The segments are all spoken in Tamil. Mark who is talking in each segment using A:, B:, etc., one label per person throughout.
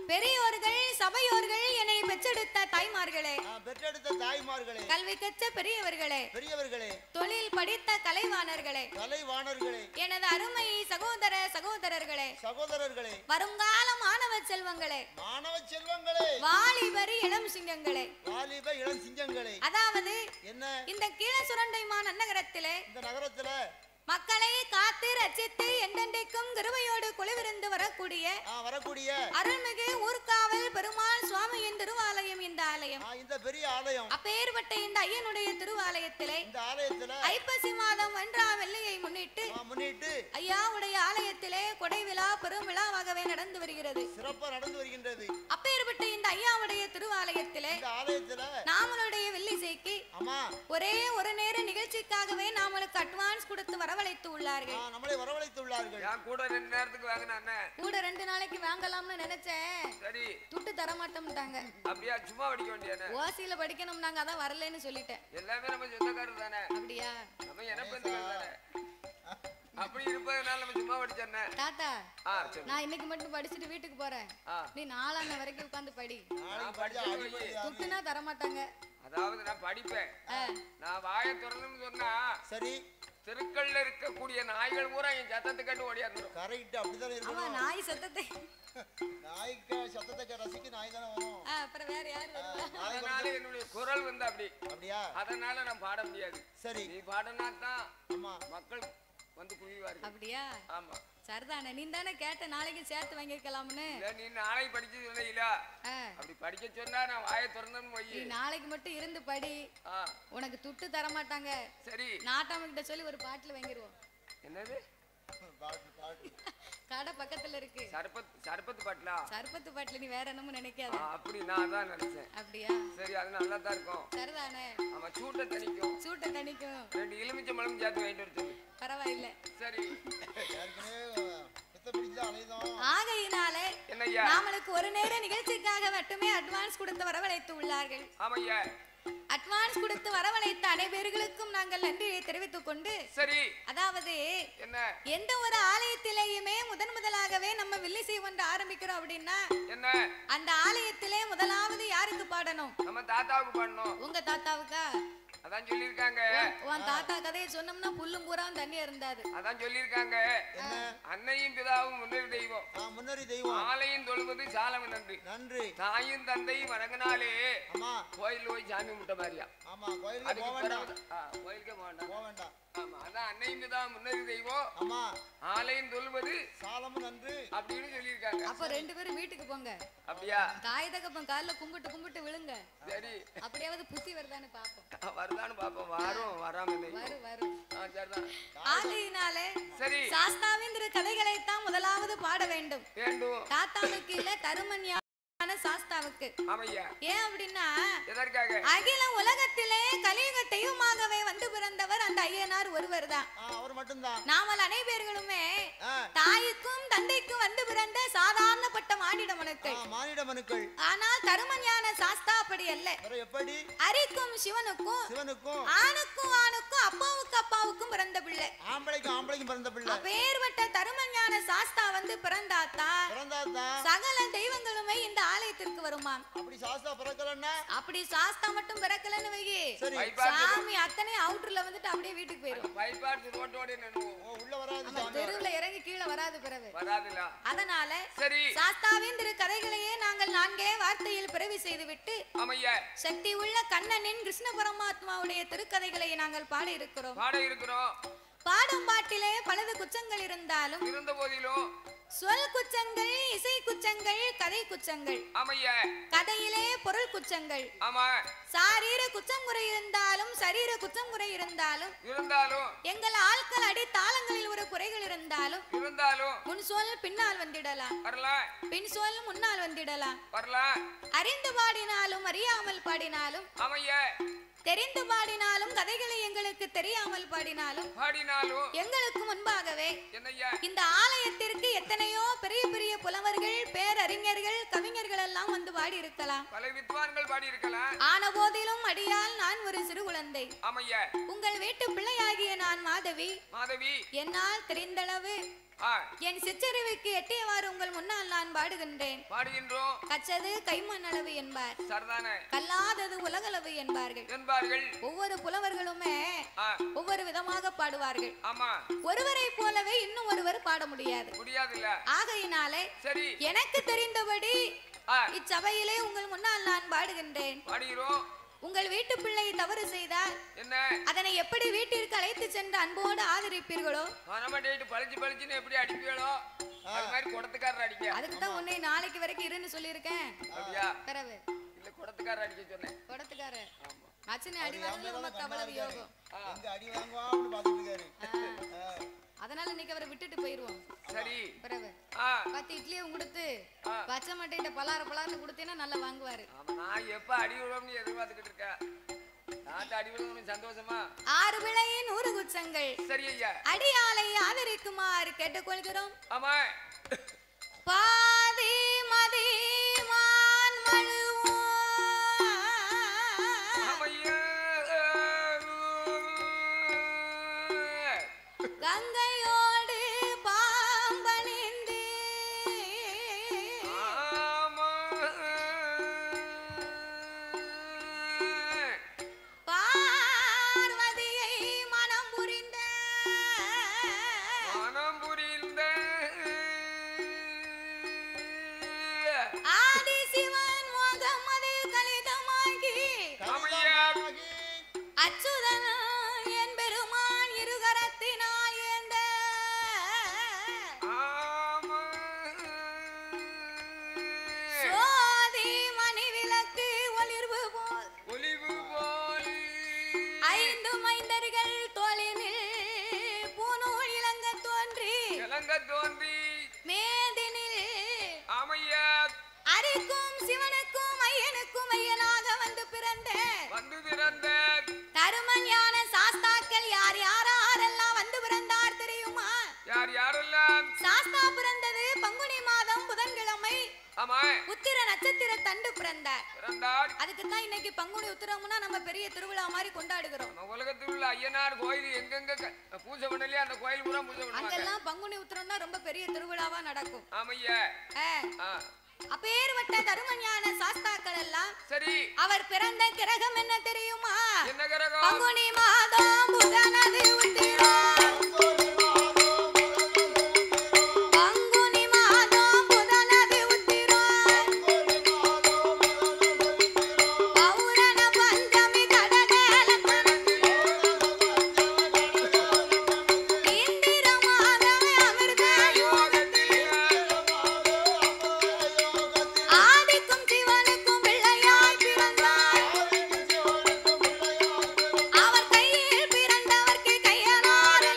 A: பெரியோர்கள் சபையோர்கள் என்னை பெற்றெடுத்த தாய்மார்களே
B: ஆ, பெற்றெடுத்த தாய்மார்களே
A: கல்வி கற்ற பெரியவர்களே
B: பெரியவர்களே
A: தொழில் படித்த கலைவாணர்களே
B: கலைவாணர்களே
A: எனது அருமை சகோதர சகோதரர்களே
B: சகோதரர்களே
A: வருங்கால மாணவ செல்வங்களே
B: மாணவ செல்வங்களே
A: வாலிபரி இளம் சிங்கங்களே
B: வாலிப இளம் சிங்கங்களே
A: அதாவது
B: என்ன
A: இந்த கீழ சுரண்டைமா நன்னகரத்திலே
B: இந்த நகரத்துல
A: மக்களை காத்து ரச்சித்து என்றென்றைக்கும் கிருபையோடு குழுவிருந்து வரக்கூடிய
B: ஆ, வரக்கூடிய
A: அருள்மிகு ஊர்காவல் பெருமாள் சுவாமியின் திருவாலயம் இந்த ஆலயம்
B: ஆ, இந்த பெரிய ஆலயம்
A: அப்பேற்பட்ட இந்த ஐயனுடைய திருவாலயத்திலே
B: இந்த ஆலயத்துல
A: ஐப்பசி மாதம் ஒன்றாம் வெள்ளியை முன்னிட்டு
B: ஆ, முன்னிட்டு
A: ஐயாவுடைய ஆலயத்திலே கொடை விழா பெரும் விழாவாகவே நடந்து வருகிறது
B: சிறப்பா நடந்து வருகின்றது
A: அப்பேற்பட்ட இந்த ஐயாவுடைய திருவாலயத்திலே
B: இந்த ஆலயத்துல
A: நாமளுடைய வெள்ளிசைக்கு
B: ஆமா
A: ஒரே ஒரு நேர நிகழ்ச்சிக்காகவே நாமளுக்கு அட்வான்ஸ் கொடுத்து வரவழைத்து
B: ஆ,
A: உள்ளார்கள்
B: நம்மளை வரவழைத்துள்ளார்கள்
C: என் கூட ரெண்டு நேரத்துக்கு வாங்கினானே
A: கூட ரெண்டு நாளைக்கு வாங்கலாம்னு நினைச்சேன்
C: சரி
A: துட்டு தர மாட்டோம்ட்டாங்க
C: அப்படியா சும்மா படிக்க வேண்டியானே
A: ஓசியில படிக்கணும் நாங்க அதான் வரலன்னு சொல்லிட்டேன்
C: எல்லாமே நம்ம சொந்தக்காரர் தானே
A: அப்படியா
C: நம்ம இனப்பந்துகள் தானே அப்படி இருப்பதனால நம்ம சும்மா படிச்சேன்னே
A: தாத்தா
C: ஆ சரி
A: நான் இன்னைக்கு மட்டும் படிச்சுட்டு வீட்டுக்கு போறேன்
C: ஆ
A: நீ நாலாண்ண வரைக்கும் உட்காந்து படி
B: நாளைக்கு படிச்சா அடிப்படை
A: துட்டுனா தர மாட்டாங்க
C: அதாவது நான் படிப்பேன் நான் வாயை திறந்துன்னு சொன்னா
B: சரி
C: தெருக்கள்ல இருக்கக்கூடிய நாய்கள் பூரா என் சத்தத்தை கேட்டு ஓடியாந்துரும்
B: கரெக்ட் அப்படித்தானே
A: ஆமா
B: இருக்கணும்
A: நாய் சத்தத்தை
B: நாய்க்கு சத்தத்தை ரசிக்கு நாய் தானே வரும்
A: ஆ, அப்புறம் வேற யாரு வருவா
C: அதனால என்னுடைய குரல் வந்து அப்படி
B: அப்படியா
C: அதனால நான் பாட முடியாது
B: சரி
C: நீ பாடினா தான்
B: ஆமா
C: மக்கள் வந்து குவிவார்கள்
A: அப்படியா
C: ஆமா
A: சரிதானே நீ தானே கேட்ட நாளைக்கு சேர்த்து வாங்கியிருக்கலாம்னு
C: இல்ல நீ நாளைக்கு படிச்சு சொன்னீங்களா
A: ஆ,
C: அப்படி படிக்க சொன்னா நான் வாயை திறந்தேன்னு
A: நீ
C: போய்
A: நாளைக்கு மட்டும் இருந்து படி
C: ஆ
A: உனக்கு துட்டு தர மாட்டாங்க
C: சரி
A: நாட்டாம கிட்ட சொல்லி ஒரு பாட்டில் வாங்கிடுவோம்
C: என்னது
B: பாட்டு பாட்டு
A: கடை பக்கத்துல இருக்கு
C: சர்பத் சர்பத் பாட்டலா
A: சர்பத்து பாட்டில் நீ வேற என்னமும் நினைக்காத
C: ஆ, அப்படி நான் தான் நினைச்சேன்
A: அப்படியா
C: சரி அது நல்லா தான் இருக்கும்
A: சரிதானே
C: ஆமா சூட்டை தணிக்கும்
A: சூட்டை தணிக்கும்
C: ரெண்டு எலுமிச்சை மலம் சேர்த்து வாங்கிட்டு வர சொல்லு
A: பரவாயில்ல
C: சரி
B: ஏற்கனவே பித்த பிடிச்சா அலைதோம்
A: ஆகையினாலே
C: என்னய்யா
A: நாமளுக்கு ஒரு நேர நிகழ்ச்சிக்காக மட்டுமே அட்வான்ஸ் கொடுத்து வரவழைத்து உள்ளார்கள்
C: ஆமையா
A: அட்வான்ஸ் கொடுத்து வரவழைத்த அனைவர்களுக்கும் நாங்கள் நன்றியை தெரிவித்துக் கொண்டு
C: சரி
A: அதாவது
C: என்ன
A: எந்த ஒரு ஆலயத்திலேயுமே முதன் முதலாகவே நம்ம வில்லிசை ஒன்று ஆரம்பிக்கிறோம் அப்படின்னா
C: என்ன
A: அந்த ஆலயத்திலே முதலாவது யாருக்கு பாடணும்
C: நம்ம தாத்தாவுக்கு பண்ணோம்
A: உங்க தாத்தாவுக்கா
C: அதான் சொல்லியிருக்காங்க
A: உன் தாத்தா கதையை சொன்னோம்னா புல்லும் பூரா தண்ணி இருந்தாது
C: அதான் சொல்லியிருக்காங்க அன்னையும் பிதாவும் முன்னறி தெய்வம்
B: ஆ முன்னறி தெய்வம்
C: ஆலையும் தொழுவது சாலம் நன்றி
B: நன்றி
C: தாயும் தந்தையும் வணங்கினாலே
B: ஆமா
C: கோயில் போய் சாமி முட்டை மாதிரியா
B: ஆமா கோயிலுக்கு
C: அதுக்கு
B: போக வேண்டாம்
C: பிறகு ஆ, கோயிலுக்கே போக வேண்டாம்
B: போக வேண்டாம்
C: ஆமா அதான் அன்னையும் பிதாவும் முன்னறி தெய்வம்
B: ஆமா
C: ஆலையும் தொழுவது
B: சாலமும் நன்று
C: அப்படின்னு சொல்லியிருக்காங்க
A: அப்ப ரெண்டு பேரும் வீட்டுக்கு போங்க
C: அப்படியா
A: தாய் தகப்பன் காலில் கும்பிட்டு கும்பிட்டு விழுங்க
C: சரி
A: அப்படியாவது புத்தி வருதான்னு பாப்போம்
C: வருதான்னு பாப்போம் வரும் வராம இல்லை
A: வரும் வரும்
C: ஆ, சரிதான்
A: ஆகையினாலே
C: சரி
A: சாஸ்தாவின் திரு கதைகளைத்தான் முதலாவது பாட வேண்டும்
C: வேண்டும்
A: தாத்தாவுக்கு இல்ல தருமன்யான சாஸ்தாவுக்கு
C: ஆமையா
A: ஏன் அப்படின்னா
C: எதற்காக
A: அகில உலகத்திலே கலியுக தெய்வமாகவே வந்து பிறந்தவர் அந்த ஐயனார் ஒருவர் தான்
B: ஆ அவர் மட்டும்தான்
A: நாமல் அனைவர்களுமே
B: ஆ
A: தாய்க்கும் தந்தைக்கும் வந்து பிறந்த சாதாரணப்பட்ட மானிட
B: ஆ,
A: மனுக்கள்
B: மானிட மனுக்கள்
A: ஆனால் தருமஞான சாஸ்தா அப்படி அல்ல
B: வேற எப்படி
A: அரிக்கும் சிவனுக்கும்
B: சிவனுக்கும்
A: ஆணுக்கும் ஆணுக்கும் அப்பாவுக்கு அப்பாவுக்கும் பிறந்த பிள்ளை
B: ஆம்பளைக்கும் ஆம்பளைக்கும் பிறந்த பிள்ளை
A: அப்பேற்பட்ட தருமஞான சாஸ்தா வந்து பிறந்தாத்தா
B: பிறந்தாதான்
A: சகல தெய்வங்களுமே இந்த ஆலயத்திற்கு வருமாம்
B: அப்படி சாஸ்தா பிறக்கலன்னா
A: அப்படி சாஸ்தா மட்டும் பிறக்கலன்னு வையி
B: சரி
C: பைபாஸ்
A: சாமி அத்தனை அவுட்டர்ல வந்துட்டு அப்படியே வீட்டுக்கு போயிரும்
C: பைபாடு ரோட்டோட நின்னுவோம்
B: ஓ, உள்ள வராது
A: நம்ம
B: சாமி
A: தெருவுல இறங்கி கீழே வராது பிறகு
C: வராதுல
A: அதனால
C: சரி
A: சாஸ்தாவின் திரு கதைகளையே நாங்கள் நான்கே வார்த்தையில் பிறவி செய்துவிட்டு
C: ஆமையா
A: சக்தி உள்ள கண்ணனின் கிருஷ்ண பரமாத்மாவுடைய திருக்கதைகளை நாங்கள் பாட இருக்கிறோம்
C: பாட இருக்கிறோம்
A: பாடும் பாட்டிலே பலது குச்சங்கள் இருந்தாலும்
C: இருந்த போதிலும்
A: சொல் குச்சங்கள் இசை குச்சங்கள் கதை குச்சங்கள்
C: ஆமையா
A: கதையிலே பொருள் குச்சங்கள்
C: ஆமா
A: சாரீர குச்சம் குறை இருந்தாலும் சரீர குச்சம் குறை இருந்தாலும்
C: இருந்தாலும்
A: எங்கள் ஆட்கள் அடி தாளங்களில் ஒரு குறைகள் இருந்தாலும்
C: இருந்தாலும்
A: முன் சொல் பின்னால் வந்திடலாம்
C: வரலாம்
A: பின் சொல் முன்னால் வந்திடலாம்
C: வரலாம்
A: அறிந்து பாடினாலும் அறியாமல் பாடினாலும்
C: ஆமையா
A: தெரிந்து பாடினாலும் கதைகளை எங்களுக்கு தெரியாமல் பாடினாலும்
C: பாடினாலும்
A: எங்களுக்கு முன்பாகவே
C: என்னய்யா
A: இந்த ஆலயத்திற்கு எத்தனையோ பெரிய பெரிய புலவர்கள் பேரறிஞர்கள் கவிஞர்கள் எல்லாம் வந்து பாடி இருக்கலாம்
C: பல வித்வான்கள் பாடி இருக்கலாம்
A: ஆன போதிலும் அடியால் நான் ஒரு சிறு குழந்தை
C: ஆமையா
A: உங்கள் வீட்டு பிள்ளையாகிய நான் மாதவி
C: மாதவி
A: என்னால் தெரிந்தளவு
C: ஆ,
A: என் சிற்றறிவுக்கு எட்டியவாறு உங்கள் முன்னால் நான் பாடுகின்றேன்
C: பாடுகின்றோம்
A: கச்சது கைமண் அளவு என்பார்
C: சரிதானே
A: கல்லாதது உலகளவு என்பார்கள்
C: என்பார்கள்
A: ஒவ்வொரு புலவர்களுமே
C: ஆ,
A: ஒவ்வொரு விதமாக பாடுவார்கள்
C: ஆமா
A: ஒருவரை போலவே இன்னும் ஒருவர் பாட முடியாது
C: முடியாதுல்ல
A: ஆகையினாலே
C: சரி
A: எனக்கு தெரிந்தபடி
C: ஆ,
A: இச்சபையிலே உங்கள் முன்னால் நான் பாடுகின்றேன்
C: பாடுகிறோம்
A: உங்கள் வீட்டு பிள்ளை தவறு செய்தால்
C: என்ன
A: அதனை எப்படி வீட்டிற்கு அழைத்து சென்று அன்போடு ஆதரிப்பீர்களோ
C: நம்ம டேட்டு பளிச்சு பளிச்சுன்னு எப்படி அடிப்பீங்களோ அது மாதிரி குடத்துக்காரர் அடிக்க
A: அதுக்கு தான் உன்னை நாளைக்கு வரைக்கும் இருன்னு சொல்லியிருக்கேன்
C: அப்படியா
A: பிறகு
C: இல்ல குடத்துக்காரர் அடிக்க சொன்னேன்
A: கொடத்துக்கார
C: ஆமா
A: அச்சனை அடி வாங்கல உனக்கு அவ்வளவு யோகம்
B: எங்க அடி வாங்குவான்னு பாத்துட்டு இருக்காரு
A: ஆ. அதனால இன்னைக்கு அவரை விட்டுட்டு போயிருவோம்
C: சரி
A: பிறகு
C: ஆ
A: பத்து இட்லியும் கொடுத்து
C: ஆ.
A: பச்சை மட்டையிட்ட பலார பலார்னு கொடுத்தீங்கன்னா நல்லா வாங்குவாரு
C: ஆமா நான் எப்ப அடி விடுவோம்னு எதிர்பார்த்துக்கிட்டு இருக்கேன் நாட்டு அடி விடுவோம்னு சந்தோஷமா
A: ஆறு விளையின் நூறு குச்சங்கள்
C: சரி ஐயா
A: அடியாலை ஆதரிக்குமாறு கேட்டுக்கொள்கிறோம்
C: ஆமா
A: பாதி மதி மான் மழுவும்
C: ஆமையா
A: கங்கையோடு பாம்பணிந்து
C: ஆமா
A: பார்வதியை மனம் புரிந்த
C: மனம் புரிந்த
A: ஆதிசிவன் முகமது கலிதமாகி
C: ஆமையா
A: அச்சுதன் என் பெருமான் இருகரத்தினால் ஏந்த
C: ஆமா
A: சோதி மணி விளக்கு ஒளிர்வு போல்
C: ஒளிவு போல்
A: ஐந்து மைந்தர்கள் தோளினில் பூநூல் இளங்க தோன்றி
C: இளங்க தோன்றி
A: மேதினில்
C: ஆமையா
A: அரிக்கும் சிவனுக்கும் ஐயனுக்கும் ஐயனாக வந்து பிறந்த
C: வந்து பிறந்த
A: தருமன் ஞான சாஸ்தாக்கள் யார் யாரெல்லாம் வந்து பிறந்தார் தெரியுமா
C: யார் யாரெல்லாம்
A: சாஸ்தா பிறந்தது பங்குனி மாதம் புதன்கிழமை
C: ஆமா
A: உத்திர நட்சத்திர தண்டு பிறந்தார்
C: பிறந்தார்
A: அதுக்கு தான் இன்னைக்கு பங்குனி உத்திரம்னா நம்ம பெரிய திருவிழா மாதிரி கொண்டாடுகிறோம்
C: நம்ம உலகத்தில் உள்ள ஐயனார் கோயில் எங்கெங்க க- பூஜை பண்ணலையே அந்த கோயில் பூரா பூஜை பண்ணுவாங்க
A: அங்கெல்லாம் பங்குனி உத்திரம் தான் ரொம்ப பெரிய திருவிழாவா நடக்கும்
C: ஆமையா
A: ஆ,
C: ஆ,
A: அப்பேர்பட்ட தருமஞான சாஸ்தாக்கள் எல்லாம்
C: சரி
A: அவர் பிறந்த கிரகம் என்ன தெரியுமா
C: என்ன கிரகம்
A: பங்குனி மாதம் புதனது உத்திரம் பங்குனி மாதம் புதனது உத்திரம் பௌரண பஞ்சமி கடகேலத்தனம் இந்திரமாக அமிர்த யோகத்தில் ஆதிக்கும் சிவனுக்கும் பிள்ளையாய் பிறந்தார் அவர் கையில் பிறந்தவர்க்கு கையனார்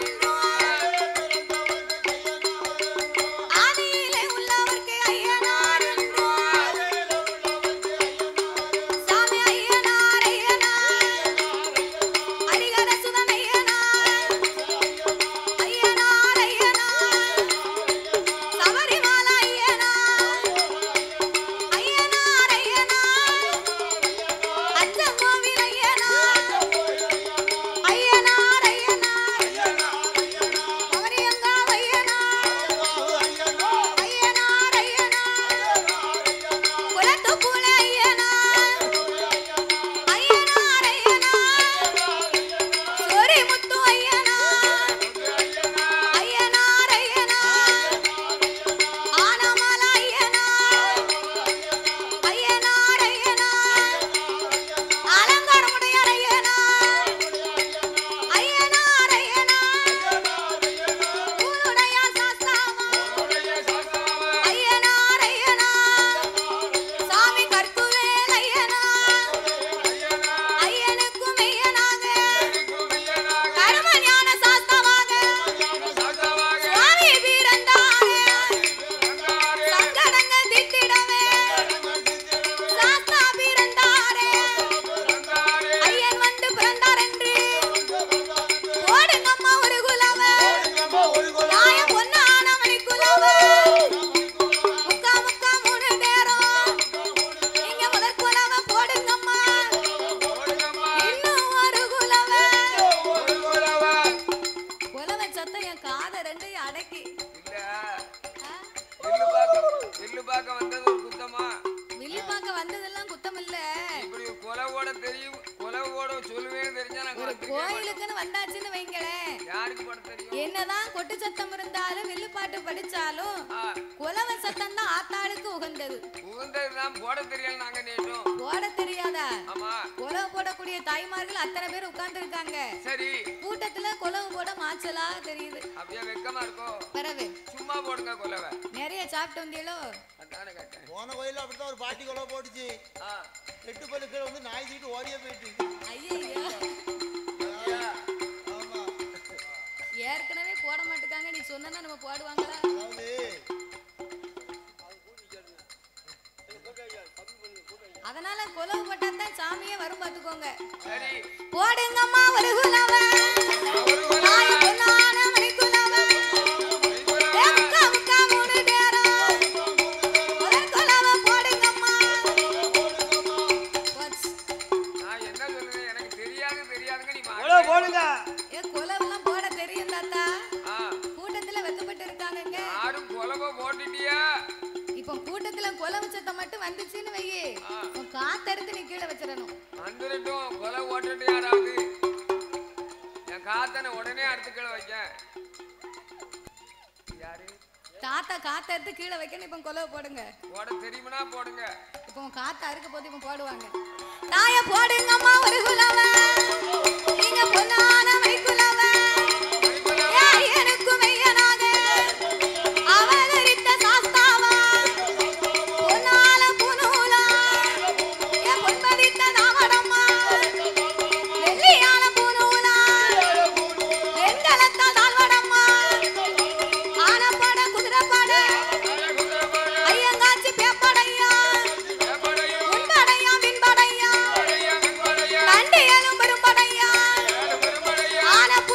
A: கோயிலுக்குன்னு வந்தாச்சுன்னு வைங்களேன்
C: யாருக்கு போட தெரியும்
A: என்னதான் கொட்டு சத்தம் இருந்தாலும் வில்லுப்பாட்டு படிச்சாலும்
C: ஆ,
A: குலவ சத்தம் தான் ஆத்தாளுக்கு உகந்தது
C: உகந்ததுதான் போட தெரியல நாங்க நேற்றும்
A: போட தெரியாதா
C: ஆமா
A: குலவு போடக்கூடிய தாய்மார்கள் அத்தனை பேர் உட்கார்ந்து இருக்காங்க
C: சரி
A: கூட்டத்துல குலவு போட மாச்சலா தெரியுது
C: அப்படியே வெக்கமா இருக்கும்
A: பிறகு
C: சும்மா போடுங்க கொலவை
A: நிறைய சாப்பிட்டு வந்தீங்களோ
C: அதானே கேட்டேன்
B: போன கோயில்ல அப்படித்தான் ஒரு பாட்டி கொலை போட்டுச்சு
C: ஆ,
B: எட்டு பல்லு கீழே வந்து நாய் தூக்கிட்டு ஓடியே போயிட்டு
A: ஐயோ
C: ஐயா,
B: ஆமா
A: ஏற்கனவே போட மாட்டுக்காங்க நீ சொன்னா நம்ம போடுவாங்களா
B: அதாவது
A: அதனால குலவு போட்டா தான் சாமியே வரும் பாத்துக்கோங்க
C: சரி
A: போடுங்கம்மா ஒரு குலவ
C: ஒரு கொலவை.
A: தாய் பொன்னான மணி குலவ
C: ஒரு கொலவை.
A: முக்கா முக்கா மூணு நேரம் ஒரு குலவ போடுங்கம்மா போச்சு.
C: நான் என்ன சொல்றேன் எனக்கு தெரியாது தெரியாதுங்க நீ
D: எவ்வளோ
C: மாட்டே.
D: போடுங்க
A: ஏ குலவெல்லாம் போட தெரியும் தாத்தா
C: ஆ,
A: கூட்டத்துல வெக்கப்பட்டு இருக்காங்கங்க
C: யாரும் கொலவை போட்டுட்டியா
A: இப்போ கூட்டத்துல குலவு சத்தம் மட்டும் வந்துச்சுன்னு வையே உன் காத்தறுத்து நீ கீழே வச்சிடணும்
C: வந்துடட்டும் கொலை ஓட்டுட்டு யாராவது என் காத்தனை உடனே அடுத்துக்களை வைக்க யாரு
A: தாத்தா காத்தறுத்து கீழே வைக்கணும் இப்போ குலவு போடுங்க
C: போட தெரியுமுனா போடுங்க
A: இப்போ உன் காத்தா இருக்க போது இப்போ போடுவாங்க தாய போடுங்கம்மா ஒரு குலவ நீங்க பொன்னான மைக்குலவ ஏய், எனக்கும் மெய்யனாக அவதரித்த சாஸ்தாவா பொன்னால புனூலா என் பொன்பதித்த தாமடம்மா வெள்ளியான புனூலா வெண்கலத்த தாழ்வடம்மா ஆனப்பட குதிரைப்பட ஐயங்காச்சி பேப்படையா உன்படையா விண்படையா கண்டியலும் பெரும்படையா ஆன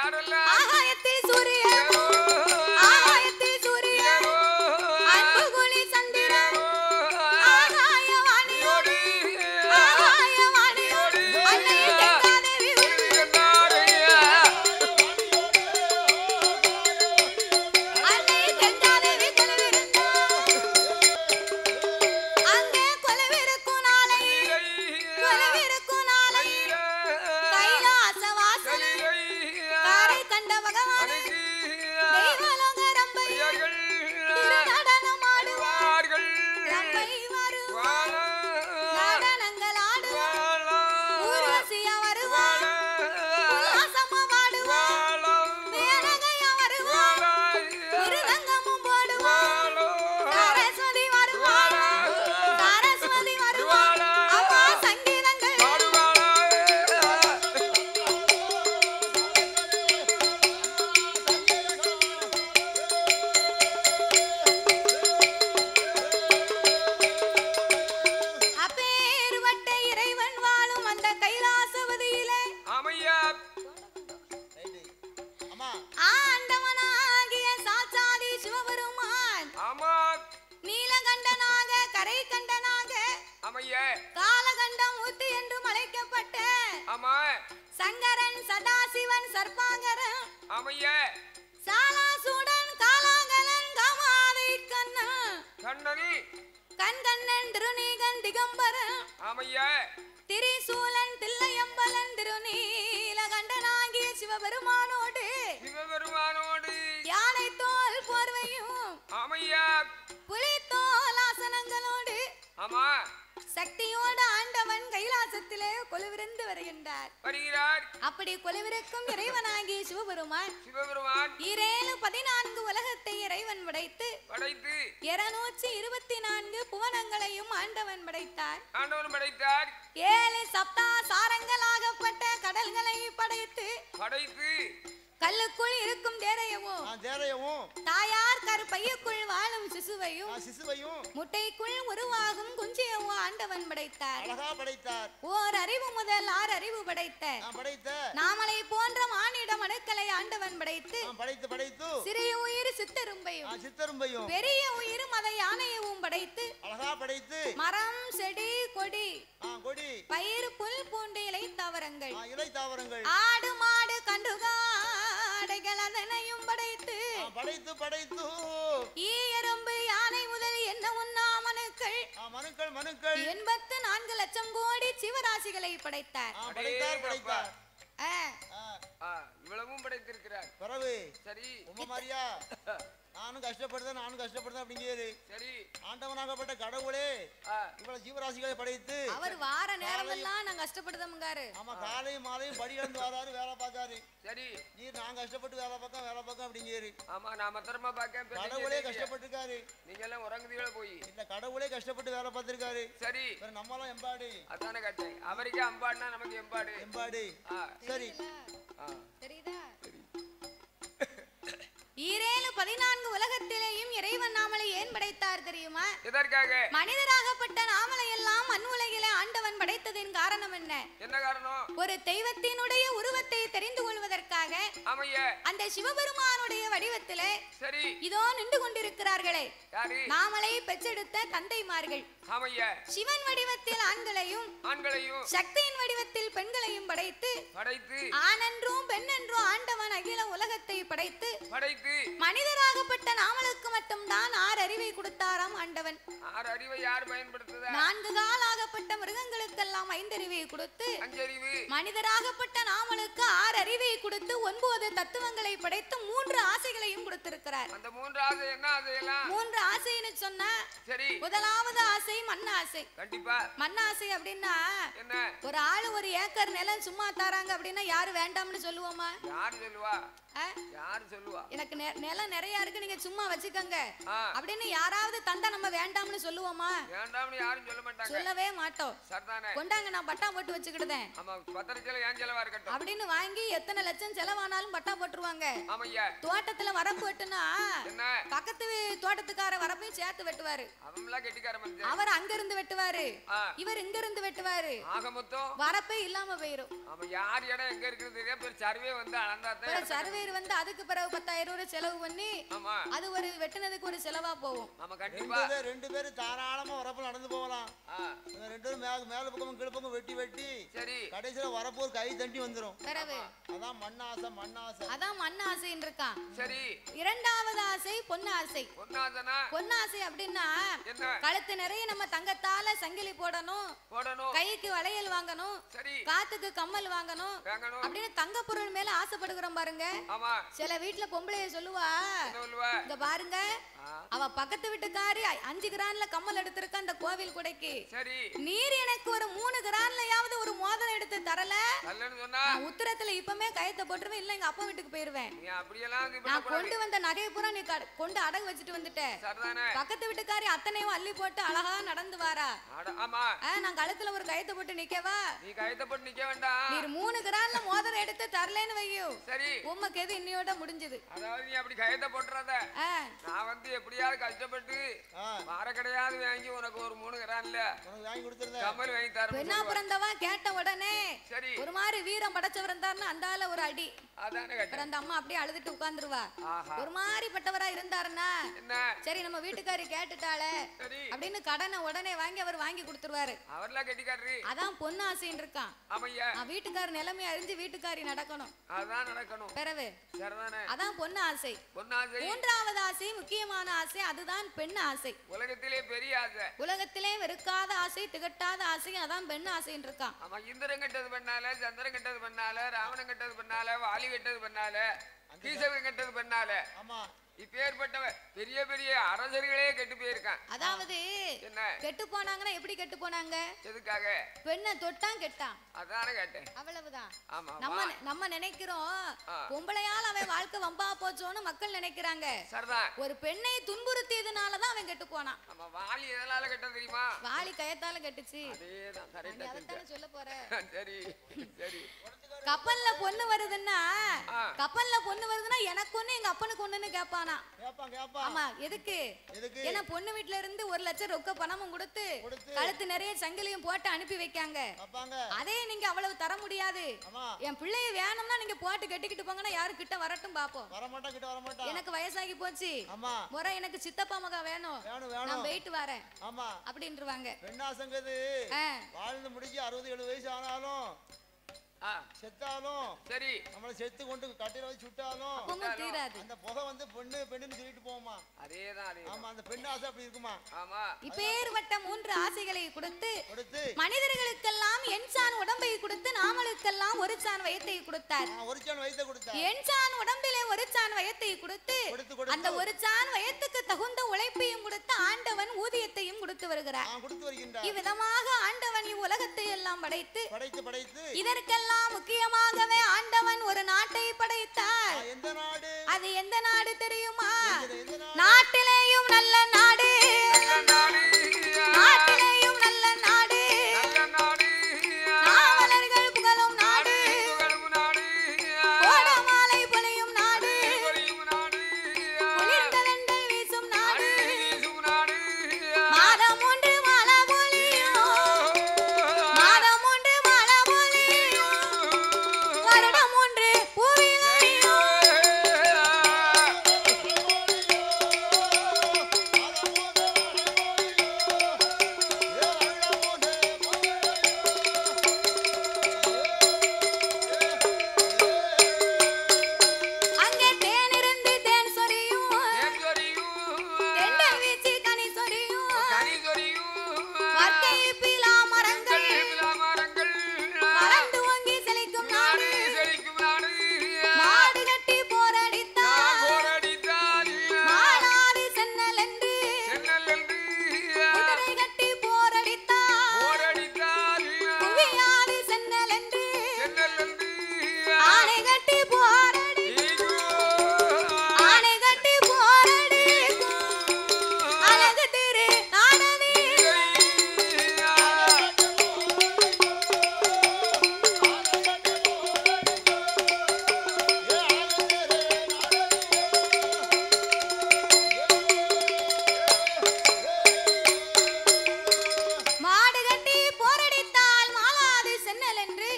C: யாரெல்லாம்
A: ஆகாயத்தில் சூரியன் ஆகாயத்தில் சூரியன் அன்பு குழி சந்திரன் ஆகாயவாணியோடு ஆகாயவாணியோடு அன்னை கங்காதேவி அன்னை கங்காதேவி கொலுவிருந்தாள். அங்கே கொலுவிருக்கும் நாளை கொலுவிருக்கும் நாளை கைலாச வாசல் காரை கண்ட பகவான் தெய்வலோக ரம்பை திருநடனம் ஆடுவார் ரம்பை வருவார் நடனங்கள் ஆடுவார் ஊர்வசியா வருவார் உல்லாசமா பாடுவார் மேனகையா வருவார் மிருதங்கமும் போடுவார் சரஸ்வதி வருவார் சரஸ்வதி வருவார் அம்மா சங்கீதங்கள் அப்பேறுபட்ட இறைவன் வாழும் அந்த கைலாசவதியிலே
C: அமையா
B: ரைட்டு. அம்மா
A: ஆண்டவனாகிய சாட்சாதி சிவபெருமான்
C: ஆமா
A: நீலகண்டனாக கரை கண்டனாக
C: அமையா
A: காலகண்டம் ஊத்து என்றும் அழைக்கப்பட்ட
C: ஆமா
A: சங்கரன் சதாசிவன் சர்பாகரன்
C: அமையா
A: சாலாசூடன் காலாங்கலன் காமாதை கண்ணன்
C: கண்ணனி
A: கண்கண்ணன் திருநீகன் திகம்பரன்
C: அமையா
A: திரிசூலன் தில்லையம்பலன் திருநீலகண்டனாகிய சிவபெருமானோடு
C: சிவபெருமானோடு
A: யானை தோல் போர்வையும்
C: அமையா
A: புலித்தோல் ஆசனங்களோடு
C: ஆமா
A: சக்தியோடு ஆண்டவன் கைலாசத்திலே கொலுவிருந்து வருகின்றார்
C: வருகிறார்
A: அப்படி கொலுவிருக்கும் இறைவனாகிய சிவபெருமான்
C: சிவபெருமான்
A: இரேழு பதினான்கு உலகத்தை இறைவன் படைத்து
C: படைத்து
A: இருநூற்றி இருபத்தி நான்கு புவனங்களையும் ஆண்டவன் படைத்தார்
C: ஆண்டவன் படைத்தார்
A: ஏழு சப்தா சாரங்களாகப்பட்ட கடல்களை படைத்து
C: படைத்து
A: கல்லுக்குள் இருக்கும் தேரையவும்
B: நான் தேரையவும்
A: தாயார் கருப்பையுக்குள் வாழும் சிசுவையும்
B: நான் சிசுவையும்
A: முட்டைக்குள் உருவாகும் குஞ்சியவும் ஆண்டவன் படைத்தார்
B: அழகா படைத்தார்
A: ஓர் அறிவு முதல் ஆறு அறிவு படைத்த
B: நான் படைத்த
A: நாமலை போன்ற மானிட மனுக்களை ஆண்டவன் படைத்து
B: நான் படைத்து படைத்து
A: சிறிய உயிர் சித்தரும்பையும்
B: நான் சித்தரும்பையும்
A: பெரிய உயிர் மத யானையவும் படைத்து
B: அழகா படைத்து
A: மரம் செடி கொடி
B: ஆ கொடி
A: பயிர் புல் பூண்டு இலை தாவரங்கள்
B: ஆ இலை தாவரங்கள்
A: ஆடு மாடு கண்டுகாடைகள் அதனையும் படைத்து
B: ஆ படைத்து படைத்து
A: ஈ எறும்பு யானை முதல் என்ன உண்ணா மனுக்கள்
B: ஆ மனுக்கள் மனுக்கள்
A: எண்பத்து நான்கு லட்சம் கோடி சிவராசிகளை படைத்தார்
B: ஆ படைத்தார் படைத்தார்
A: ஆ,
B: ஆ
C: ஆ, இவ்வளவும் படைத்திருக்கிறார்
B: பிறகு
C: சரி
B: உம்ம மாதிரியா நானும் கஷ்டப்படுதேன் நானும் கஷ்டப்படுதேன் அப்படிங்கிறாரு
C: சரி
B: ஆண்டவனாகப்பட்ட கடவுளே
C: ஆ,
B: இவ்வளவு ஜீவராசிகளை படைத்து
A: அவர் வார நேரமெல்லாம் நான் கஷ்டப்படுதமுங்காரு
B: ஆமா காலையும் மாலையும் படி இழந்து வராரு வேலை பார்க்காரு
C: சரி
B: நீர் நான் கஷ்டப்பட்டு வேலை பார்க்க வேலை பார்க்க அப்படிங்கிறாரு
C: ஆமா நான் மத்திரமா பார்க்க இப்ப நீங்க
B: கடவுளே
C: எந்திரிங்க.
B: கஷ்டப்பட்டிருக்காரு
C: நீங்க எல்லாம் உறங்குதீங்களா போய்
B: இல்ல கடவுளே கஷ்டப்பட்டு வேலை பார்த்திருக்காரு
C: சரி
B: வேற நம்மளாம் எம்பாடு
C: அதானே கேட்டேன் அவருக்கு அம்பாடுனா நமக்கு எம்பாடு
B: எம்பாடு
C: ஆ,
B: சரி
C: ஆ,
A: தெரியுதா ஈரேழு பதினான்கு உலகத்திலேயும் இறைவன் நாமலை ஏன் படைத்தார் தெரியுமா
C: எதற்காக
A: மனிதராகப்பட்ட நாமலை எல்லாம் மண் உலகிலே ஆண்டவன் படைத்ததின் காரணம் என்ன
C: என்ன காரணம்
A: ஒரு தெய்வத்தினுடைய உருவத்தை தெரிந்து கொள்வதற்காக
C: ஆமைய
A: அந்த சிவபெருமானுடைய வடிவத்திலே
C: சரி
A: இதோ நின்று கொண்டிருக்கிறார்களே
C: யாரு
A: நாமலை பெற்றெடுத்த தந்தைமார்கள்
C: ஆமைய
A: சிவன் வடிவத்தில் ஆண்களையும்
C: ஆண்களையும்
A: சக்தியின் வடிவத்தில் பெண்களையும் படைத்து
C: படைத்து
A: ஆணென்றும் பெண்ணென்றும் ஆண்டவன் அகில உலகத்தை படைத்து
C: படைத்து
A: மனிதராகப்பட்ட நாமலுக்கு மட்டும்தான் ஆறு அறிவை கொடுத்தாராம் ஆண்டவன்
C: ஆறு அறிவை யார் பயன்படுத்துதா
A: நான்கு காலாகப்பட்ட மிருகங்களுக்கெல்லாம் ஐந்தறிவை கொடுத்து
C: அஞ்சறிவு
A: மனிதராகப்பட்ட நாமலுக்கு ஆறு அறிவை கொடுத்து ஒன்பது தத்துவங்களை படைத்து மூன்று ஆசைகளையும் கொடுத்திருக்கிறார்
C: அந்த மூன்று ஆசை என்ன ஆசையெல்லாம்
A: மூன்று ஆசைன்னு சொன்னா
C: சரி
A: முதலாவது ஆசை மண் ஆசை
C: கண்டிப்பா
A: மண் ஆசை அப்படின்னா
C: என்ன
A: ஒரு ஆளு ஒரு ஏக்கர் நிலம் சும்மா தராங்க அப்படின்னா யாரு வேண்டாம்னு சொல்லுவோமா
C: யார் சொல்லுவா
A: ஆ?
C: யாரு சொல்லுவா
A: எனக்கு நெ- நிலம் நிறைய இருக்கு நீங்க சும்மா வச்சுக்கோங்க
C: ஆ.
A: அப்படின்னு யாராவது தந்தா நம்ம வேண்டாம்னு சொல்லுவோமா
C: வேண்டாம்னு யாரும் சொல்ல மாட்டாங்க
A: சொல்லவே மாட்டோம்
C: சரிதானே
A: கொண்டாங்க நான் பட்டா போட்டு வச்சுக்கிடுதேன்
C: ஆமா பத்திரச்சில ஏன் செலவா இருக்கட்டும்
A: அப்படின்னு வாங்கி எத்தனை லட்சம் செலவானாலும் பட்டா போட்டுருவாங்க
C: ஆமையா
A: தோட்டத்துல வரப்பு வெட்டுனா
C: என்ன
A: பக்கத்து வீ- தோட்டத்துக்கார வரப்பையும் சேர்த்து வெட்டுவாரு
C: அவன்லாம் கெட்டிக்கார மனுஷன்
A: அவர் அங்க இருந்து வெட்டுவாரு
C: ஆ.
A: இவர் இங்க இருந்து வெட்டுவாரு
C: ஆக மொத்தம்
A: வரப்பே இல்லாம போயிரும்
C: ஆமா யார் இடம் எங்க இருக்குது தெரியாது பேர் சர்வே வந்து அளந்தாத்தான்
A: பிறகு
C: இடத்த-
A: சர்வேர் வந்து அதுக்கு பிறகு பத்தாயிரம் ரூபாய் செலவு பண்ணி
C: ஆமா
A: அது ஒரு வெட்டுனதுக்கு ஒரு செலவா போகும்
C: ஆமா
B: ரெண்டு
C: கண்டிப்பா
B: பேர் ரெண்டு பேரும் தாராளமா வரப்பு நடந்து போகலாம்
C: ஆ,
B: இவங்க ரெண்டு பேரும் மேல மேல பக்கமும் கீழ் பக்கம் வெட்டி வெட்டி
C: சரி
B: கடைசியில வரப்பு ஒரு கை தண்டி வந்துரும்
A: பிறகு
B: அதான் மண்ணாசை மண்ணாசை
A: அதான் மண் ஆசைன்னு இருக்கான்
C: சரி
A: இரண்டாவது ஆசை பொண்ணு ஆசை
C: ஒன்னாதனா
A: பொண்ணு ஆசை அப்படின்னா
C: என்ன
A: கழுத்து நிறைய நம்ம தங்கத்தால சங்கிலி போடணும்
C: போடணும்
A: கைக்கு வளையல் வாங்கணும்
C: சரி
A: காத்துக்கு கம்மல் வாங்கணும்
C: வாங்கணும்
A: அப்படின்னு தங்க பொருள் மேல ஆசைப்படுகிறோம் பாருங்க
C: ஆமா
A: சில வீட்டுல பொம்பளைய சொல்லுவா
C: என்ன சொல்லுவ
A: இங்க பாருங்க
C: ஆ,
A: அவ பக்கத்து வீட்டுக்காரி அ- அஞ்சு கிரான்ல கம்மல் எடுத்திருக்க அந்த கோவில் குடைக்கு
C: சரி
A: நீர் எனக்கு ஒரு மூணு கிரான்லயாவது ஒரு மோதிரம் எடுத்து தரல
C: நல்லன்னு சொன்னா
A: நான் உத்தரத்துல இப்பமே கயத்தை போட்டுருவேன் இல்ல எங்க அப்பா வீட்டுக்கு போயிருவேன்
C: நீ அப்படியெல்லாம் இது
A: நான்
C: பண்ணக்கூடாது.
A: கொண்டு வந்த நகையை பூரா நீ கட- கொண்டு அடகு வச்சுட்டு வந்துட்டேன்
C: சரிதானே
A: பக்கத்து வீட்டுக்காரி அத்தனையும் அள்ளி போட்டு அழகா நடந்து வாரா
C: அட- ஆமா
A: ஆ, நான் கழுத்துல ஒரு கயத்தை போட்டு நிக்கவா
C: நீ கயத்தை போட்டு நிக்க வேண்டாம்
A: நீர் மூணு கிரான்ல மோதிரம் எடுத்து தரலன்னு வையோ
C: சரி
A: உமக்கு எது இன்னையோட முடிஞ்சது
C: அதாவது நீ அப்படி கயத்தை போட்டுறாத
A: ஆ,
C: நான் வந்து எப்படியாவது கஷ்டப்பட்டு
B: ஆ,
C: வார கிடையாது வாங்கி உனக்கு ஒரு மூணு கிராம்ல
B: உனக்கு வாங்கி கொடுத்துருந்தேன்
C: கமல் வாங்கி தரேன்
A: பெண்ணா பிறந்தவா கேட்ட உடனே
C: சரி
A: ஒரு மாதிரி வீரம் படைச்சவர் இருந்தாருன்னா அந்த ஆள ஒரு அடி
C: அதானே கேட்டேன்
A: அப்புறம் அந்த அம்மா அப்படியே அழுதுட்டு உட்கார்ந்துருவா
C: ஆஹா
A: ஒரு மாதிரி பட்டவரா இருந்தாருன்னா
C: என்ன
A: சரி நம்ம வீட்டுக்காரி கேட்டுட்டாளே
C: சரி
A: அப்படின்னு கடனை உடனே வாங்கி அவர் வாங்கி கொடுத்துருவாரு
C: அவர்லாம் கெட்டிக்காரரு
A: அதான் பொண்ணு ஆசைன்னு இருக்கான்
C: ஆமையா
A: நான் வீட்டுக்கார நிலைமை அறிஞ்சு வீட்டுக்காரி நடக்கணும்
C: அதான் நடக்கணும்
A: பிறவு
C: சரிதானே
A: அதான் பொண்ணு ஆசை
C: பொன்னாசை
A: மூன்றாவது ஆசை முக்கியமான ஆசை அதுதான் பெண் ஆசை
C: உலகத்திலே பெரிய ஆசை
A: உலகத்திலே வெறுக்காத ஆசை திகட்டாத ஆசை அதான் பெண் ஆசைன்னு இருக்கான்
C: ஆமா இந்திரன் கெட்டது பண்ணால சந்திரன் கெட்டது பண்ணால ராவணன் கெட்டது பண்ணால வாலி கெட்டது பண்ணால கீசவன் கெட்டது பண்ணால
B: ஆமா
C: இப்பேற்பட்டவ பெரிய பெரிய அரசர்களே கெட்டு போயிருக்கான்
A: அதாவது
C: என்ன
A: கெட்டு போனாங்கன்னா எப்படி கெட்டு போனாங்க
C: எதுக்காக
A: பெண்ணை தொட்டான் கெட்டான்
C: அதானே கேட்டேன்
A: அவ்வளவுதான்
C: ஆமா
A: நம்ம
C: வா.
A: நம்ம நினைக்கிறோம்
C: ஆ.
A: பொம்பளையால் அவன் வாழ்க்கை வம்பா போச்சோன்னு மக்கள் நினைக்கிறாங்க
C: சரிதான்
A: ஒரு பெண்ணை துன்புறுத்தியதுனாலதான் அவன் கெட்டு போனான்
C: நம்ம வாலி எதனால கெட்டது தெரியுமா
A: வாளி கயத்தால கெட்டுச்சு
C: அதேதான்
A: நீ
C: கரெக்டா
A: அதைத்தானே சொல்ல போற
C: சரி சரி
A: கப்பல்ல பொண்ணு வருதுன்னா
C: ஆ.
A: கப்பல்ல பொண்ணு வருதுன்னா எனக்கு ஒண்ணு எங்க அப்பனுக்கு ஒண்ணுன்னு கேட்பானா
B: கேப்பான் கேப்பான்
A: ஆமா எதுக்கு
B: எதுக்கு
A: ஏன்னா பொண்ணு வீட்ல இருந்து ஒரு லட்சம் ரொக்க பணமும் கொடுத்து
B: கொடுத்து.
A: கழுத்து நிறைய சங்கிலியும் போட்டு அனுப்பி வைக்காங்க
B: கேப்பாங்க
A: அதே நீங்க அவ்வளவு தர முடியாது
B: ஆமா
A: என் பிள்ளைய வேணும்னா நீங்க போட்டு கட்டிக்கிட்டு போங்கன்னா யாரு கிட்ட வரட்டும் பாப்போம்
B: வரமாட்டா கிட்ட வரமாட்டா
A: எனக்கு வயசாகி போச்சு
B: ஆமா
A: முறை எனக்கு சித்தப்பா மகா வேணும்
B: வேணும்
A: நான்
B: வேணும்
A: போயிட்டு வரேன்
B: ஆமா
A: அப்படின்றவாங்க
B: பெண்ணாசங்கிறது
A: ஆ,
B: வாழ்ந்து முடிஞ்சு அறுபது எழுபது வயசு ஆனாலும்
C: ஆ
B: செத்தாலும்
C: சரி
B: நம்மளை செத்து கொண்டு கட்டையில வச்சு சுட்டாலும்
A: அப்பவும் தீராது
B: அந்த புகை வந்து பொண்ணு பெண்ணுன்னு சொல்லிட்டு போகுமா
C: அதேதான் அதே
B: ஆமா அந்த பெண் ஆசை அப்படி இருக்குமா
C: ஆமா
A: இப்பேற்பட்ட மூன்று ஆசைகளை கொடுத்து
B: கொடுத்து
A: மனிதர்களுக்கெல்லாம் என் சான் உடம்பை கொடுத்து நாமளுக்கெல்லாம் ஒரு சான் வயத்தை கொடுத்தார்
B: நான் ஒரு சான் வயித்தை கொடுத்தேன்
A: என் சான் உடம்பிலே ஒரு சான் வயத்தை கொடுத்து
B: கொடுத்து கொடுத்து
A: அந்த ஒரு சான் வயத்துக்கு தகுந்த உழைப்பையும் கொடுத்து ஆண்டவன் ஊதியத்தையும் கொடுத்து வருகிறார்
B: நான் கொடுத்து வருகின்றார்
A: இவ்விதமாக ஆண்டவன் இவ்வுலகத்தை எல்லாம் படைத்து
B: படைத்து படைத்து
A: இதற்கெல்லாம் முக்கியமாகவே ஆண்டவன் ஒரு நாட்டை படைத்தார்
B: நான் எந்த நாடு
A: அது எந்த நாடு தெரியுமா
B: எந்த- எந்த நாடு
A: நாட்டிலேயும் நல்ல நாடு
C: நல்ல நாடு
A: நாட்டிலேயும் நல்ல நாடு
C: நல்ல நாடு
A: நாவலர்கள் புகழும் நாடு
C: புகழும் நாடு
A: கோடமாலை பொழியும் நாடு
C: பொழியும் நாடு
A: குளிர்ந்தலெண்டல் வீசும் நாடு
C: வீசும் நாடு
A: மாதம் ஒன்று மழை பொழியும் மாதம் ஒன்று மழை பொழியும் வருடம் ஒன்று புவி பெய்யும்.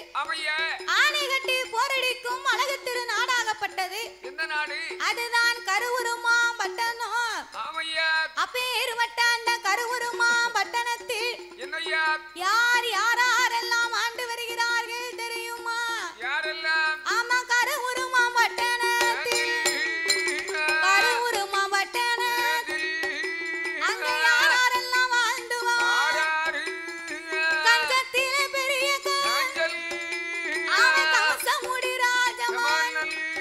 C: ஆமையா
A: ஆணை கட்டி போரடிக்கும் அழகு திரு நாடாகப்பட்டது
C: எந்த நாடு
A: அதுதான் கருவுருமா பட்டணம்
C: ஆமையா
A: அப்பேறுபட்ட அந்த கருவுருமா பட்டணத்தில்
C: என்னையா
A: யார் யாரெல்லாம் ஆண்டு வருகிறார்கள் தெரியுமா
C: யாரெல்லாம்
A: ஆமா கருவுருமா பட்டணத்தில் கருவுருமா பட்டணத்தில் அங்க யாரெல்லாம் வாழ்ந்துவார் கஞ்சத்திலே பெரிய க- அவன் கவசமுடி ராஜமான்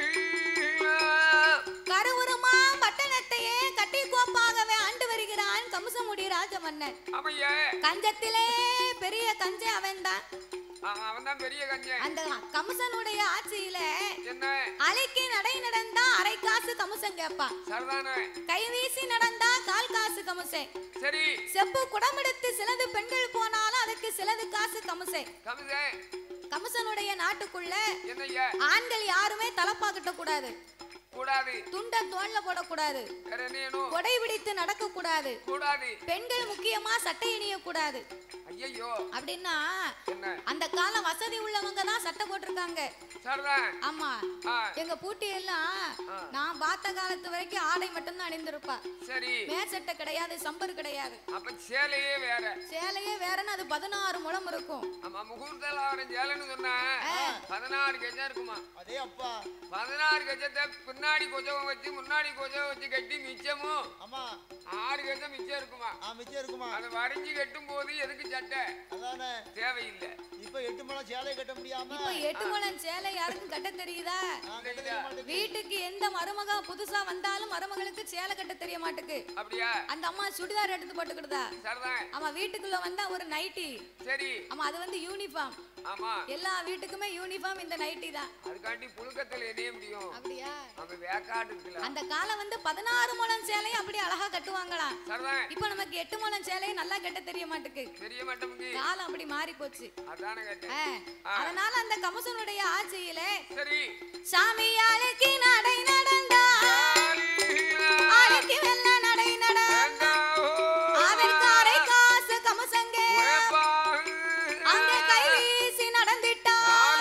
A: கருவுருமா பட்டணத்தையே கட்டி கோப்பாகவே ஆண்டு வருகிறான் கமுசமுடி ராஜமன்னன்
C: ஆமையா
A: கஞ்சத்திலே பெரிய கஞ்ச அவன்தான்
C: அவன் தான் பெரிய கஞ்சன்
A: அந்த கமுசனுடைய ஆட்சியில
C: என்ன
A: அலைக்கு நடை நடந்தா அரை காசு கமுசன் கேட்பான்
C: சரிதானே
A: கை வீசி நடந்தா கால் காசு கமுசை
C: சரி
A: செப்பு குடமெடுத்து சிலது பெண்கள் போனாலும் அதுக்கு சிலது காசு கமுசை
C: கமிசே
A: கமுசனுடைய நாட்டுக்குள்ள
C: என்னய்யா
A: ஆண்கள் யாருமே தலப்பா கட்ட கூடாது
C: கூடாது
A: துண்ட தோல்ல போடக்கூடாது
C: வேற என்ன வேணும்?
A: கொடை பிடித்து நடக்க கூடாது
C: கூடாது
A: பெண்கள் முக்கியமா சட்டை இணிய கூடாது
C: ஐயையோ
A: அப்படின்னா
C: என்ன
A: அந்த காலம் வசதி உள்ளவங்க தான் சட்டை போட்டிருக்காங்க
C: சரிதான்
A: ஆமா
C: ஆ,
A: எங்க பூட்டி எல்லாம் நான் பார்த்த காலத்து வரைக்கும் ஆடை மட்டும்தான் அணிந்திருப்பா
C: சரி
A: மேற்சட்டை கிடையாது சம்பர் கிடையாது
C: அப்ப சேலையே வேற
A: சேலையே வேறன்னு அது பதினாறு முழம் இருக்கும்
C: ஆமா முகூர்த்தல அவன் சேலைன்னு சொன்னா பதினாறு கஜம் இருக்குமா
B: அதே அப்பா
C: பதினாறு கஜத்தை பின்னாடி கொஜம் வச்சு முன்னாடி கொஜம் வச்சு கட்டி மிச்சமும்
B: ஆமா
C: ஆறு கஜம் மிச்சம் இருக்குமா
B: ஆ மிச்சம் இருக்குமா
C: அதை வரைஞ்சி கட்டும் போது எதுக்கு சட்டை
B: அதானே
C: தேவையில்லை
B: இப்ப எட்டு மணம் சேலை கட்ட முடியாம
A: இப்ப எட்டு முழம் சேலை யாருக்கும் கட்ட தெரியுதா
B: நான் கட்ட தெரிய மாட்டேங்குது.
A: வீட்டுக்கு எந்த மருமக புதுசா வந்தாலும் மருமகளுக்கு சேலை கட்ட தெரிய மாட்டுக்கு
C: அப்படியா
A: அந்த அம்மா சுடிதார் எடுத்து போட்டுக்கிடுதா
C: சரிதான்
A: ஆமா வீட்டுக்குள்ள வந்தா ஒரு நைட்டி
C: சரி
A: ஆமா அது வந்து யூனிஃபார்ம்
C: ஆமா
A: எல்லா வீட்டுக்குமே யூனிஃபார்ம் இந்த நைட்டி தான்
C: அதுக்காண்டி புழுக்கத்துல எரிய முடியும்
A: அப்படியா
C: அப்ப வேக்காடு இருக்குல்ல
A: அந்த காலம் வந்து பதினாறு முழம் சேலையை அப்படி அழகா கட்டுவாங்களாம்
C: சரிதான்
A: இப்ப நமக்கு எட்டு முழம் சேலையை நல்லா கட்ட தெரிய மாட்டுக்கு
C: தெரிய மாட்டோமுங்க
A: காலம் அப்படி மாறி போச்சு
C: அதானே கேட்டேன்
A: ஆ, அதனால அந்த கமசனுடைய ஆட்சியில
C: சரி
A: சாமியாளுக்கு நடை நடந்தா ஆளுக்கு வெள்ள நடை நட அதற்கு அரை காசு கமசங்க அங்க கை வீசி நடந்திட்டா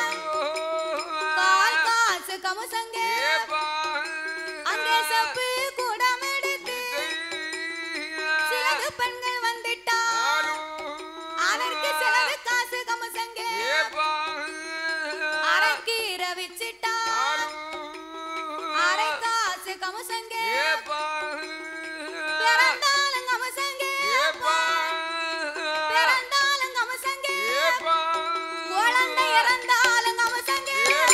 A: கால் காசு கமசங்க அங்க செப்பு குடம் எடுத்து சிலது பெண்கள் வந்துட்டா அதற்கு சிலது காசு கமசங்க அரைக்கீரை வச்சிட்டா அரை காசு கமசங்க பிறந்தாலும் கமசங்க பிறந்தாலும் கமசங்க குழந்தை இறந்தாலும் கமசங்க